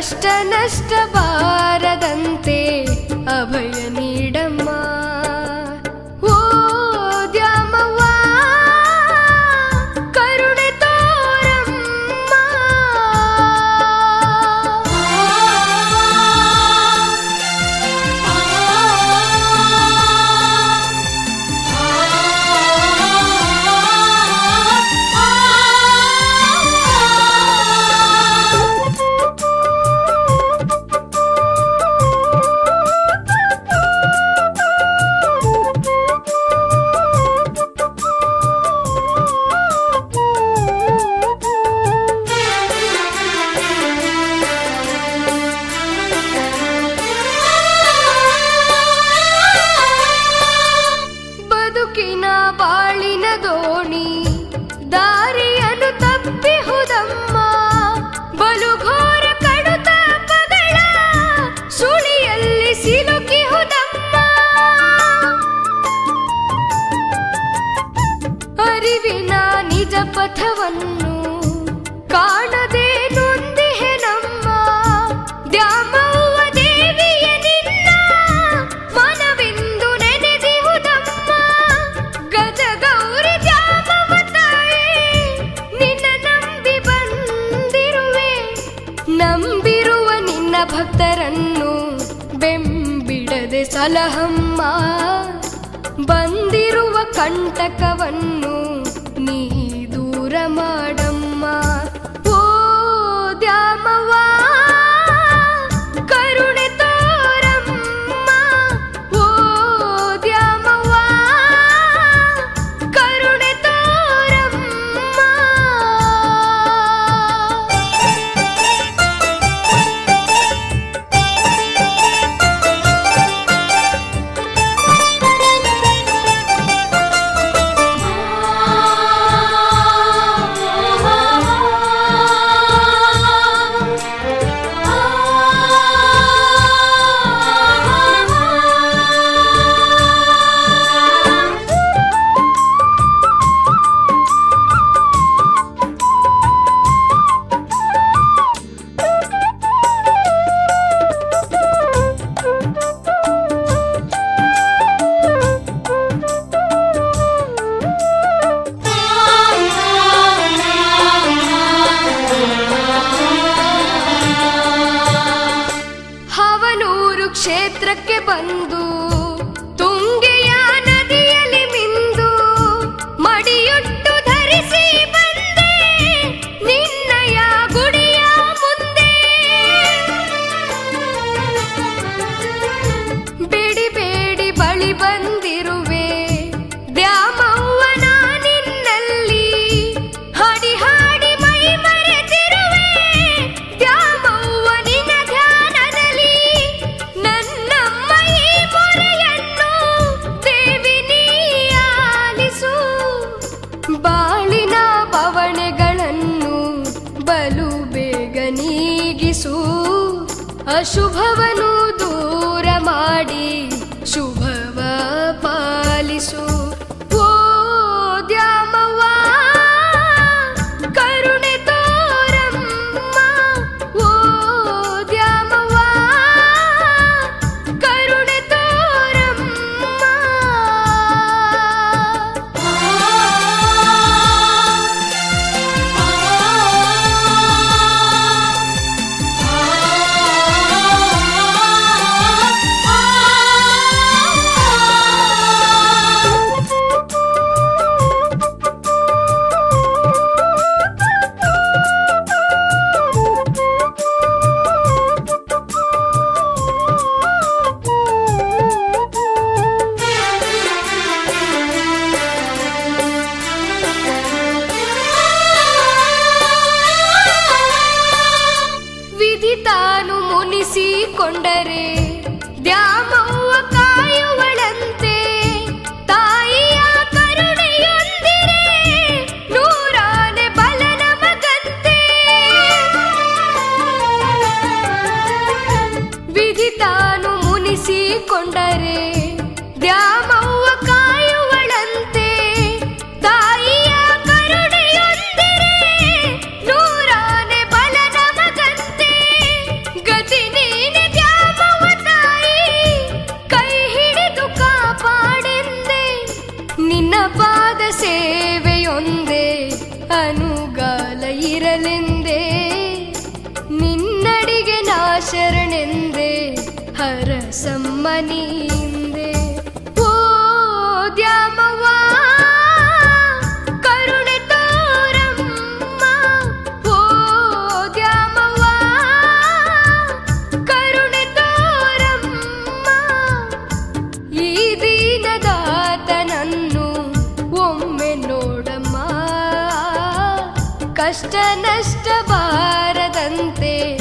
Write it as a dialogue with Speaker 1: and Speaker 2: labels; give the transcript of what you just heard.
Speaker 1: ಕಷ್ಟ ನಷ್ಟ ಬಾರದಂತೆ ಅಭಯ ನೀಡಮ್ಮ ಓ ದ್ಯಾಮವ್ವ ಕರುಣೆ ತೋರಮ್ಮ ಬದುಕಿನ ಬಾಳಿನ ದೋಣಿ ದಾರಿಯನ್ನು ತಪ್ಪಿಹುದಮ್ಮ ಬಲುಘೋರ ಕಡುತಾಪಗಳ ಸುಳಿಯಲ್ಲಿ ಸಿಲುಕಿಹುದಮ್ಮ ಅರಿವಿನ ನಿಜ ಪಥವನ್ನು ಕಾಣದೆ ನೊಂದಿಹೆ ನಮ್ಮ ದ್ಯಾಮವ್ವ ದೇವಿಯ ನಿನ್ನ ಮನವಿಂದು ನೆನೆದಿಹುದಮ್ಮ ಗಜ ಗೌರಿ ದ್ಯಾಮವ್ವ ತಾಯಿ ನಿನ್ನ ನಂಬಿ ಬಂದಿರುವೆ ನಂಬಿರುವ ನಿನ್ನ ಭಕ್ತರನ್ನು ಬೆಂಬಿಡದೆ ಸಲಹಮ್ಮ ಬಂದಿರುವ ಕಂಟಕವನ್ನು ನೀ ದೂರ ಮಾಡಮ್ಮ ಓ ದ್ಯಾಮವ್ವ ಕರುಣೆ ತೋರಮ್ಮ ಓ ದ್ಯಾಮವ್ವ ಕರುಣೆ ತೋರಮ್ಮ ಹವನೂರು ಕ್ಷೇತ್ರಕ್ಕೆ ಬಂದು ತುಂಗೆಯ ನದಿಯಲ್ಲಿ ಮಿಂದು ಮಡಿಯುಟ್ಟು ಧರಿಸಿ ಬಂದೆ ನಿನ್ನಯ ಗುಡಿಯ ಮುಂದೆ ಬೇಡಿ ಬೇಡಿ ಬಳಿ ಬಂದಿರುವೆ ದ್ಯಾಮವ್ವನ ನಿನ್ನಲ್ಲಿ ಹಾಡಿ ಹಾಡಿ ಮೈ ಮರೆತಿರುವೆ ದ್ಯಾಮವ್ವ ನಿನ್ನ ಧ್ಯಾನದಲ್ಲಿ ನನ್ನಮ್ಮ ಈ ಮೊರೆಯನ್ನು ದೇವಿ ನೀ ಆಲಿಸು ಬಾಳಿನ ಬವಣೆಗಳನ್ನು ಬಲು ಬೇಗ ನೀಗಿಸು ಅಶುಭವನು ದೂರ ಮಾಡಿ ಶುಭವ ಪಾಲಿಸು ಓ ದ್ಯಾಮವ್ವ ಕರುಣೆ ತೋರಮ್ಮ ಓ ದ್ಯಾಮವ್ವ ಕರುಣೆ ವಿಧಿ ತಾನು ಮುನಿಸಿಕೊಂಡರೆ ದ್ಯಾಮವ್ವ ಕಾಯುವಳಂತೆ ತಾಯಿಯ ಕರುಣೆಯೊಂದಿರೆ ನೂರಾನೆ ಬಲ ನಮಗಂತೆ ವಿಧಿ ತಾನು ಮುನಿಸಿಕೊಂಡರೆ ದ್ಯಾಮವ್ವ ಕಾಯುವಳಂತೆ ತಾಯಿಯ ಕರುಣೆಯೊಂದಿರೆ ನೂರಾನೆ ಬಲ ನಮಗಂತೆ ಇರಲೆಂದೇ ನಿನ್ನಡಿಗೆ ನಾ ಶರಣೆಂದೆ ಹರಸಮ್ಮನಿಂದೆ ಓ ದ್ಯಾಮವ್ವ ಕರುಣೆ ತೋರಮ್ಮ ಓ ದ್ಯಾಮವ್ವ ಕರುಣೆ ತೋರಮ್ಮ ಈ ದೀನದಾತನನ್ನು ಒಮ್ಮೆ ನೋಡಮ್ಮ ಕಷ್ಟ ನಷ್ಟ ಬಾರದಂತೆ